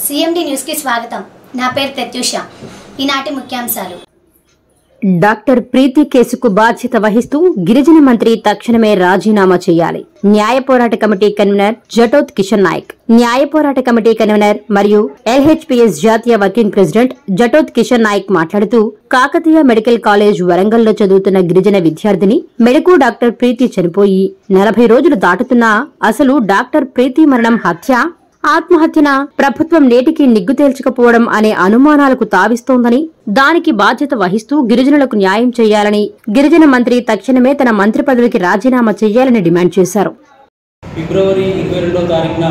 CMD న్యూస్కి స్వాగతం నా పేరు ప్రత్యూష ఈనాటి ముఖ్యాంశాలు డాక్టర్ ప్రీతి కేసుకు బాధ్యత వహిస్తూ గిరిజన మంత్రి తక్షణమే రాజీనామా చేయాలి న్యాయ పోరాట కమిటీ కన్వీనర్ జటోత్ కిషన్ నాయక్ న్యాయ పోరాట కమిటీ కన్వీనర్ మరియు ఎల్హెచ్పిఎస్ జాతీయ వర్కింగ్ ప్రెసిడెంట్ జటోత్ కిషన్ నాయక్ మాట్లాడుతూ కాకతీయ మెడికల్ కాలేజ్ వరంగల్లో చదువుతున్న గిరిజన విద్యార్థిని మెడకు డాక్టర్ ప్రీతి చనిపోయి నలభై రోజులు దాటుతున్నా అసలు డాక్టర్ ప్రీతి మరణం హత్య ఆత్మహత్యన ప్రభుత్వం నేటికి నిగ్గు తేల్చకపోవడం అనే అనుమానాలకు తావిస్తోందని దానికి బాధ్యత వహిస్తూ గిరిజనులకు న్యాయం చేయాలని గిరిజన మంత్రి తక్షణమే తన మంత్రి పదవికి రాజీనామా చేయాలని డిమాండ్ చేశారు ఫిబ్రవరి ఇరవై రెండో తారీఖున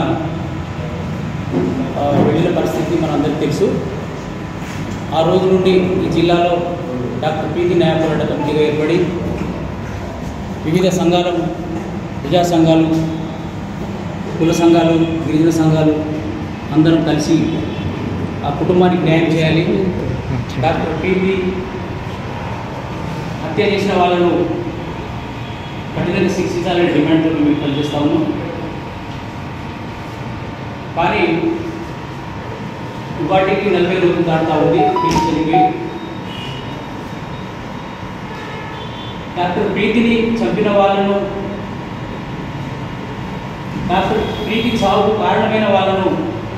ఆ, వెళ్ళిన పరిస్థితి మనందరికీ తెలుసు ఆ రోజు నుండి ఈ జిల్లాలో డాక్టర్ పీతి న్యాయ పోరాట కమిటీగా ఏర్పడి వివిధ సంఘాలు ప్రజా సంఘాలు కుల సంఘాలు గిరిజన సంఘాలు అందరం కలిసి ఆ కుటుంబానికి న్యాయం చేయాలి డాక్టర్ పీతి హత్య చేసిన వాళ్ళను కఠినంగా శిక్షించాలనే డిమాండ్తో మేము పనిచేస్తా ఉన్నాం కానీ వాటికి నలభై రోజులు దాటుతా ఉంది కేసు చనిపోయి డాక్టర్ ప్రీతిని చంపిన వాళ్ళను డాక్టర్ ప్రీతి చావుకు కారణమైన వాళ్ళను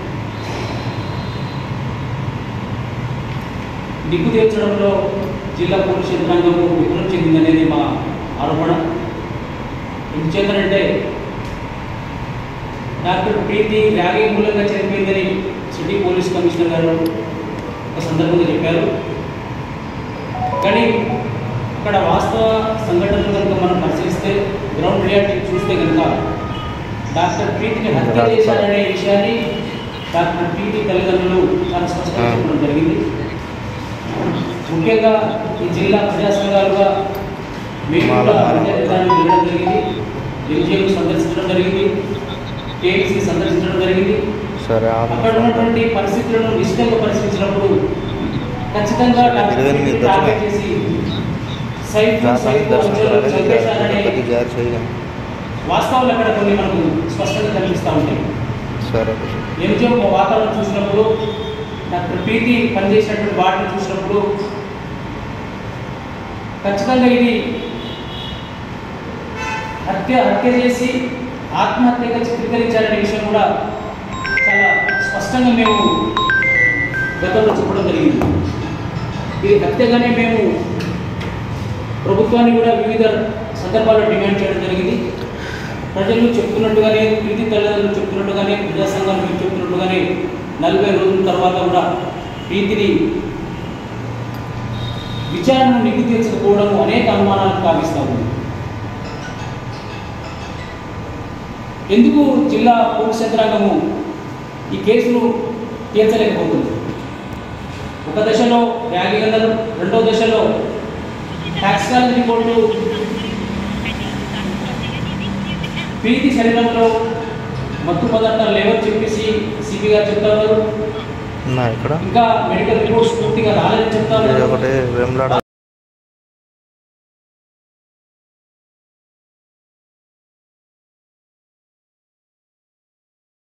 దిక్కు తీర్చడంలో జిల్లా పోలీస్ యంత్రాంగము విఫలం చెందిందనేది మా ఆరోపణ ఎందుచేతనంటే డాక్టర్ ప్రీతి ర్యాగింగ్ మూలంగా చనిపోయిందని సిటీ పోలీస్ కమిషనర్ గారు ఒక సందర్భంగా చెప్పారు కానీ అక్కడ వాస్తవ సంఘటనలు కనుక మనం పరిశీలిస్తే గ్రౌండ్ రియాలిటీ చూస్తే కనుక డాక్టర్ ప్రీతిని హత్య చేశారనే విషయాన్ని డాక్టర్ ప్రీతి తల్లిదండ్రులు చాలా స్పష్టంగా చెప్పడం జరిగింది ముఖ్యంగా ఈ జిల్లా ప్రజా సంఘాలుగా మేము కూడా ప్రజాహితాన్ని వెళ్ళడం జరిగింది ఎల్జీఎం సందర్శించడం జరిగింది కేఎంసీ సందర్శించడం జరిగింది సరే అక్కడ ఉన్నటువంటి పరిస్థితులను నిశ్చితంగా పరిశీలించినప్పుడు ఖచ్చితంగా డాక్టర్ ఇరవై ఎనిమిది ప్రీతిని టార్గెట్ చేసి సైఫ్ సైఫ్ వంచనలు చంపేశారనే జారీ చేయాలి వాస్తవాలు అక్కడ కొన్ని మనకు స్పష్టంగా కనిపిస్తూ ఉంటాయి సరే ఎన్జిఓ వాతావరణం చూసినప్పుడు డాక్టర్ ప్రీతి పనిచేసినటువంటి వాటిని చూసినప్పుడు ఖచ్చితంగా ఇది హత్య హత్య చేసి ఆత్మహత్యగా చిత్రీకరించాలనే విషయం కూడా చాలా స్పష్టంగా మేము గతంలో చెప్పడం జరిగింది ఇది హత్యగానే మేము ప్రభుత్వాన్ని కూడా వివిధ సందర్భాల్లో డిమాండ్ చేయడం జరిగింది ప్రజలు చెప్తున్నట్టుగానే ప్రీతి తల్లిదండ్రులు చెప్తున్నట్టుగానే ప్రజా సంఘాలు మీరు చెప్తున్నట్టుగానే నలభై రోజుల తర్వాత కూడా ప్రీతిని విచారణను నిగ్గు తీర్చకపోవడం అనేక అనుమానాలకు కావిస్తూ ఉంది ఎందుకు జిల్లా పోలీస్ యంత్రాంగము ఈ కేసును తీర్చలేకపోతుంది ఒక దశలో ర్యాగింగ్ అన్నారు రెండో దశలో టాక్సికాలజీ రిపోర్టు ప్రీతి శరీరంలో మత్తు పదార్థాలు లేవని చెప్పేసి సిపి గారు చెప్తా ఉన్నారు ఉన్నా ఇక్కడ ఇంకా మెడికల్ రిపోర్ట్స్ పూర్తిగా రాలేదని చెప్తా ఇది ఉన్నారు ఒకటి వేములాడ